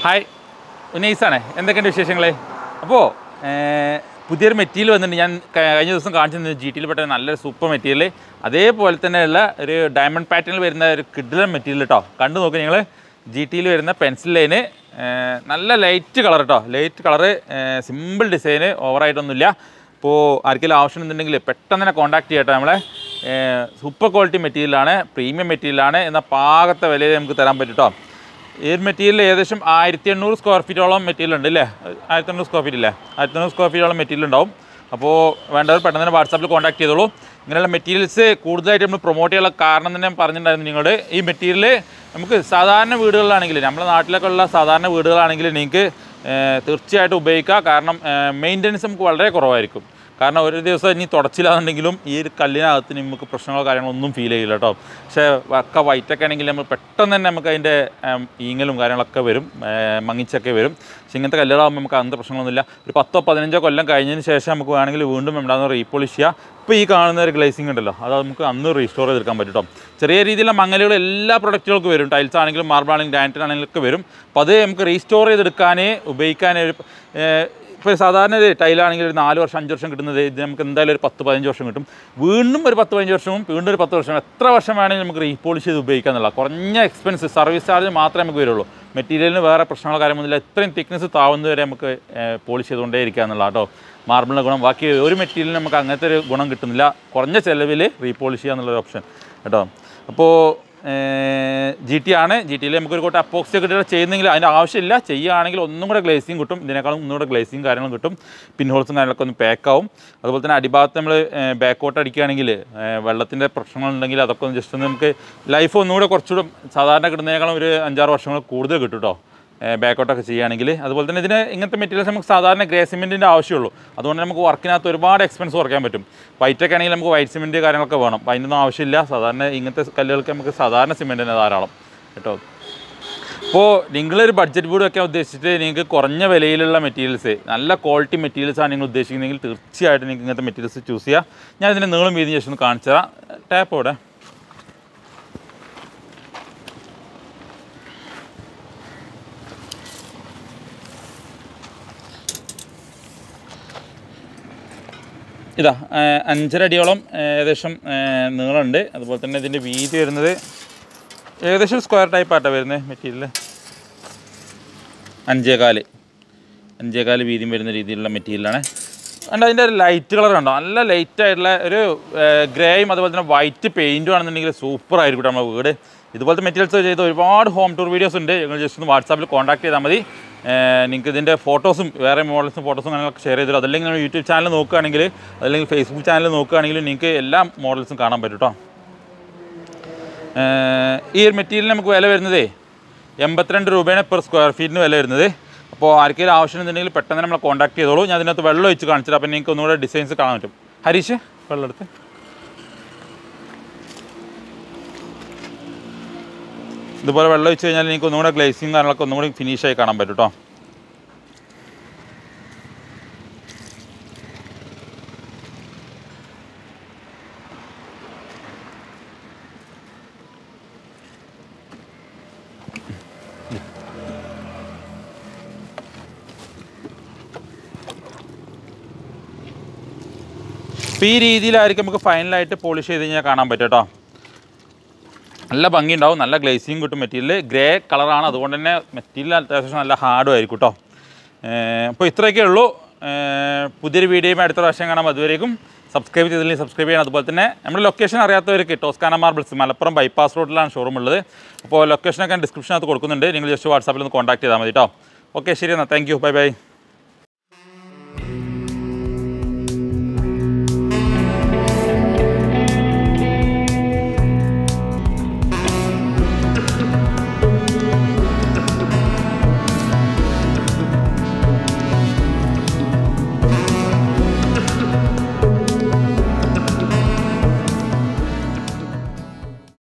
hi ഉന്നയിസാണേ എന്തൊക്കെയുണ്ട് വിശേഷങ്ങൾ അപ്പോൾ പുതിയൊരു മെറ്റീരിയൽ വന്നിട്ടുണ്ട് ഞാൻ ക- കഴിഞ്ഞ ദിവസം കാണിച്ചു തന്നെ ജി ടിയിൽ പെട്ട നല്ലൊരു സൂപ്പർ മെറ്റീരിയൽ അതേപോലെ തന്നെയുള്ള ഒരു ഡയമണ്ട് പാറ്റേണിൽ വരുന്ന ഒരു കിഡിലൻ മെറ്റീരിയൽ കേട്ടോ കണ്ടു നോക്കുക നിങ്ങൾ ജി ടിയിൽ വരുന്ന പെൻസിൽ ലൈന് നല്ല ലൈറ്റ് കളർ കേട്ടോ ലൈറ്റ് കളറ് സിമ്പിൾ ഡിസൈന് ഓവറായിട്ടൊന്നുമില്ല ഇപ്പോൾ ആർക്കെങ്കിലും ആവശ്യമുണ്ടെന്നുണ്ടെങ്കിൽ പെട്ടെന്ന് തന്നെ കോൺടാക്ട് ചെയ്യട്ടെ നമ്മളെ സൂപ്പർ ക്വാളിറ്റി മെറ്റീരിയലാണ് പ്രീമിയം മെറ്റീരിയലാണ് എന്നാൽ പാകത്തെ വിലയിൽ നമുക്ക് തരാൻ പറ്റും കേട്ടോ ഈ ഒരു മെറ്റീരിയൽ ഏകദേശം ആയിരത്തി എണ്ണൂറ് സ്ക്വയർ ഫീറ്റോളം മെറ്റീരിയൽ ഉണ്ട് അല്ലേ ആയിരത്തി എണ്ണൂറ് സ്ക്വയർ ഫീറ്റ് ഇല്ലേ ആയിരത്തി എണ്ണൂറ് സ്ക്വയർ ഫീറ്റോളം മെറ്റീരിയൽ ഉണ്ടാവും അപ്പോൾ വേണ്ടവർ പെട്ടെന്ന് തന്നെ വാട്സാപ്പിൽ കോൺടാക്ട് ചെയ്തോളൂ ഇങ്ങനെയുള്ള മെറ്റീരിയൽസ് കൂടുതലായിട്ട് നമ്മൾ പ്രൊമോട്ട് ചെയ്യാനുള്ള കാരണം തന്നെ ഞാൻ പറഞ്ഞിട്ടുണ്ടായിരുന്നു നിങ്ങളോട് ഈ മെറ്റീരിയൽ നമുക്ക് സാധാരണ വീടുകളിലാണെങ്കിൽ നമ്മുടെ നാട്ടിലൊക്കെ ഉള്ള സാധാരണ വീടുകളാണെങ്കിൽ നിങ്ങൾക്ക് ഏഹ്, തീർച്ചയായിട്ടും ഉപയോഗിക്കുക കാരണം മെയിൻ്റനൻസ് നമുക്ക് വളരെ കുറവായിരിക്കും കാരണം ഒരു ദിവസം ഇനി തുടച്ചില്ലാന്നുണ്ടെങ്കിലും ഈ ഒരു കല്ലിനകത്ത് നമുക്ക് പ്രശ്നങ്ങളോ കാര്യങ്ങളോ ഒന്നും ഫീൽ ചെയ്യില്ല കേട്ടോ പക്ഷേ വക്ക വൈറ്റൊക്കെ ആണെങ്കിൽ നമ്മൾ പെട്ടെന്ന് തന്നെ നമുക്ക് അതിൻ്റെ ഉം, ഈങ്ങലും കാര്യങ്ങളൊക്കെ വരും ഏർ, മങ്ങിച്ചൊക്കെ വരും പക്ഷേ ഇങ്ങനത്തെ കല്ലുകളാകുമ്പോൾ നമുക്ക് അങ്ങനത്തെ പ്രശ്നങ്ങളൊന്നുമില്ല ഒരു പത്തോ പതിനഞ്ചോ കൊല്ലം കഴിഞ്ഞതിന് ശേഷം നമുക്ക് വേണമെങ്കിൽ വീണ്ടും എന്താണെന്ന് റീപോളിഷ് ചെയ്യുക ഇപ്പോൾ ഈ കാണുന്ന ഒരു ഗ്ലേസിംഗ് ഉണ്ടല്ലോ അത് നമുക്ക് അന്ന് റീസ്റ്റോർ ചെയ്തെടുക്കാൻ പറ്റും കേട്ടോ ചെറിയ രീതിയിലുള്ള മങ്ങലുകൾ എല്ലാ പ്രൊഡക്റ്റുകൾക്കും വരും ടൈൽസ് ആണെങ്കിലും മാർബിൾ ആണെങ്കിലും ഗ്രാനൈറ്റ് ആണെങ്കിലും ഒക്കെ വരും അപ്പോൾ അത് നമുക്ക് റീസ്റ്റോർ ചെയ്തെടുക്കാനേ ഉപയോഗിക്കാനേ ഒരു ഏർ, ഇപ്പോൾ സാധാരണ ഒരു ടൈലാണെങ്കിൽ ഒരു നാല് വർഷം അഞ്ച് വർഷം കിട്ടുന്നത് ഇത് നമുക്ക് എന്തായാലും ഒരു പത്ത് പതിനഞ്ച് വർഷം കിട്ടും വീണ്ടും ഒരു പത്ത് പതിനഞ്ച് വർഷവും വീണ്ടും ഒരു പത്ത് വർഷം എത്ര വർഷം വേണമെങ്കിലും നമുക്ക് റീപോളിഷ് ചെയ്ത് ഉപയോഗിക്കാം എന്നുള്ള കുറഞ്ഞ എക്സ്പെൻസ് സർവീസ് ചാർജ് മാത്രമേ നമുക്ക് വരുള്ളൂ മെറ്റീരിയലിന് വേറെ പ്രശ്നങ്ങളോ കാര്യമൊന്നുമില്ല ഇത്രയും തിക്നെസ് താവുന്നത് വരെ നമുക്ക് പോളിഷ് ചെയ്തുകൊണ്ടേ ഇരിക്കുക എന്നുള്ള കേട്ടോ മാർബിളിൻ്റെ ഗുണം ബാക്കി ഒരു മെറ്റീരിയലിന് നമുക്ക് അങ്ങനത്തെ ഒരു ഗുണം കിട്ടുന്നില്ല കുറഞ്ഞ ചിലവിൽ റീപോളിഷ് ചെയ്യുക എന്നുള്ളൊരു ഓപ്ഷൻ കേട്ടോ അപ്പോൾ ജി ടി ആണ് ജി ടിയിൽ നമുക്കൊരു കൂട്ടം അപ്പോക്സി ഒക്കെ ഇട്ടിട്ട് ചെയ്യുന്നെങ്കിൽ അതിൻ്റെ ആവശ്യമില്ല ചെയ്യുകയാണെങ്കിൽ ഒന്നും കൂടെ ഗ്ലേസിങ് കിട്ടും ഇതിനേക്കാളും ഒന്നും കൂടെ ഗ്ലേസിങ് കാര്യങ്ങളും കിട്ടും പിൻ ഹോൾസും കാര്യങ്ങളൊക്കെ ഒന്ന് pack ആവും അതുപോലെ തന്നെ അടിഭാഗത്ത് നമ്മൾ ബാക്കോട്ട് അടിക്കുകയാണെങ്കിൽ വെള്ളത്തിൻ്റെ പ്രശ്നങ്ങളുണ്ടെങ്കിൽ അതൊക്കെ ഒന്ന് ജസ്റ്റ് ഒന്ന് നമുക്ക് ലൈഫ് ഒന്നുകൂടെ കുറച്ചുകൂടെ സാധാരണ കിട്ടുന്നതിനേക്കാളും ഒരു അഞ്ചാറ് വർഷങ്ങൾ കൂടുതൽ കിട്ടും കേട്ടോ ബാക്കോട്ടൊക്കെ ചെയ്യുകയാണെങ്കിൽ അതുപോലെ തന്നെ ഇതിന് ഇങ്ങനത്തെ മെറ്റീരിയൽസ് നമുക്ക് സാധാരണ ഗ്രേ സിമെൻറ്റിൻ്റെ ആവശ്യമുള്ളൂ അതുകൊണ്ട് നമുക്ക് വർക്കിനകത്ത് ഒരുപാട് എക്സ്പെൻസ് കുറയ്ക്കാൻ പറ്റും വൈറ്റൊക്കെ ആണെങ്കിൽ നമുക്ക് വൈറ്റ് സിമെൻറ്റ് കാര്യങ്ങളൊക്കെ വേണം അപ്പോൾ അതിനൊന്നും ആവശ്യമില്ല സാധാരണ ഇങ്ങനത്തെ കല്ലുകൾക്ക് നമുക്ക് സാധാരണ സിമെൻറ്റ് തന്നെ ധാരാളം കേട്ടോ അപ്പോൾ നിങ്ങളൊരു ബഡ്ജറ്റ് വീട് വെക്കാൻ ഉദ്ദേശിച്ചിട്ട് നിങ്ങൾക്ക് കുറഞ്ഞ വിലയിലുള്ള മെറ്റീരിയൽസ് നല്ല ക്വാളിറ്റി മെറ്റീരിയൽസ് ആണ് നിങ്ങൾ ഉദ്ദേശിക്കുന്നതെങ്കിൽ തീർച്ചയായിട്ടും നിങ്ങൾക്ക് ഇങ്ങനത്തെ മെറ്റീരിയൽസ് ചൂസ് ചെയ്യുക ഞാൻ ഇതിൻ്റെ നീളം വീതി ജസ്റ്റ് ഒന്ന് കാണിച്ചു തരാം ടാപ്പ് ഇവിടെ ഇതാ ആ, അഞ്ചര അടിയോളം ആ, ഏകദേശം ആ, നീളമുണ്ട് അതുപോലെ തന്നെ ഇതിൻ്റെ വീതി വരുന്നത് ഏകദേശം സ്ക്വയർ ടൈപ്പ് ആട്ടോ വരുന്നത് മെറ്റീരിയൽ അഞ്ചേകാല് അഞ്ചേകാല് വീതിയും വരുന്ന രീതിയിലുള്ള മെറ്റീരിയലാണ് കണ്ടോ അതിൻ്റെ ഒരു ലൈറ്റ് കളർ കണ്ടോ നല്ല ലൈറ്റ് ആയിട്ടുള്ള ഒരു ഗ്രേയും അതുപോലെ തന്നെ വൈറ്റ് പെയിൻറ്റും ആണെന്നുണ്ടെങ്കിൽ സൂപ്പർ ആയിരിക്കും നമ്മുടെ വീട് ഇതുപോലത്തെ മെറ്റീരിയൽസ് ചെയ്ത് ഒരുപാട് ഹോം ടൂർ വീഡിയോസ് ഉണ്ട് നിങ്ങൾ ജസ്റ്റ് ഒന്ന് വാട്സാപ്പിൽ കോൺടാക്ട് ചെയ്താൽ മതി നിങ്ങൾക്ക് ഇതിൻ്റെ ഫോട്ടോസും വേറെ മോഡൽസും ഫോട്ടോസും കാര്യങ്ങളൊക്കെ ഷെയർ ചെയ്തു അതല്ലെങ്കിൽ നിങ്ങൾ യൂട്യൂബ് ചാനൽ നോക്കുകയാണെങ്കിൽ അല്ലെങ്കിൽ ഫേസ്ബുക്ക് ചാനൽ നോക്കുകയാണെങ്കിൽ നിങ്ങൾക്ക് എല്ലാ മോഡൽസും കാണാൻ പറ്റും കേട്ടോ ഏഹ് ഈ ഒരു മെറ്റീരിയൽ നമുക്ക് വില വരുന്നതേ എൺപത്തിരണ്ട് രൂപയാണ് പെർ സ്ക്വയർ ഫീറ്റിന് വില വരുന്നത് അപ്പോൾ ആർക്കെങ്കിലും ആവശ്യമുണ്ടെന്നുണ്ടെങ്കിൽ പെട്ടെന്ന് നമ്മളെ കോൺടാക്ട് ചെയ്തോളൂ ഞാൻ അതിനകത്ത് വെള്ളം ഒഴിച്ച് കാണിച്ചിട്ട് അപ്പോൾ നിങ്ങൾക്ക് ഒന്നുകൂടെ ഡിസൈൻസ് കാണാൻ പറ്റും ഹരീഷ് വെള്ളം എടുത്ത് ഇതുപോലെ വെള്ളം ഒഴിച്ച് കഴിഞ്ഞാൽ നിങ്ങൾക്ക് ഒന്നുകൂടെ ഗ്ലേസിങ് കാര്യങ്ങളൊക്കെ ഒന്നുകൂടി ഫിനിഷ് ആയി കാണാൻ പറ്റും കേട്ടോ അപ്പോൾ ഈ രീതിയിലായിരിക്കും നമുക്ക് ഫൈനലായിട്ട് പോളിഷ് ചെയ്ത് കഴിഞ്ഞാൽ കാണാൻ പറ്റും കേട്ടോ നല്ല ഭംഗി ഉണ്ടാവും നല്ല ഗ്ലേസിങ് കിട്ടും മെറ്റീരിയൽ ഗ്രേ കളറാണ് അതുകൊണ്ട് തന്നെ മെറ്റീരിയൽ അത്യാവശ്യം നല്ല ഹാർഡും ആയിരിക്കും കേട്ടോ അപ്പോൾ ഇത്രയൊക്കെ ഉള്ളൂ ഏർ പുതിയൊരു വീഡിയോയും അടുത്ത പ്രാവശ്യം കാണാം അതുവരേക്കും സബ്സ്ക്രൈബ് ചെയ്തില്ലെങ്കിൽ സബ്സ്ക്രൈബ് ചെയ്യണം അതുപോലെ തന്നെ നമ്മുടെ ലൊക്കേഷൻ അറിയാത്തവർക്ക് ടോസ്കാന മാർബിൾസ് മലപ്പുറം ബൈപ്പാസ് റോഡിലാണ് ഷോറൂം ഉള്ളത് അപ്പോൾ ലൊക്കേഷനൊക്കെ ഡിസ്ക്രിപ്ഷനകത്ത് കൊടുക്കുന്നുണ്ട് നിങ്ങൾ ജസ്റ്റ് വാട്സാപ്പിൽ ഒന്ന് കോൺടാക്ട് ചെയ്താൽ മതി കേട്ടോ ഓക്കെ ശരി എന്നാൽ താങ്ക് യു ബൈ ബൈ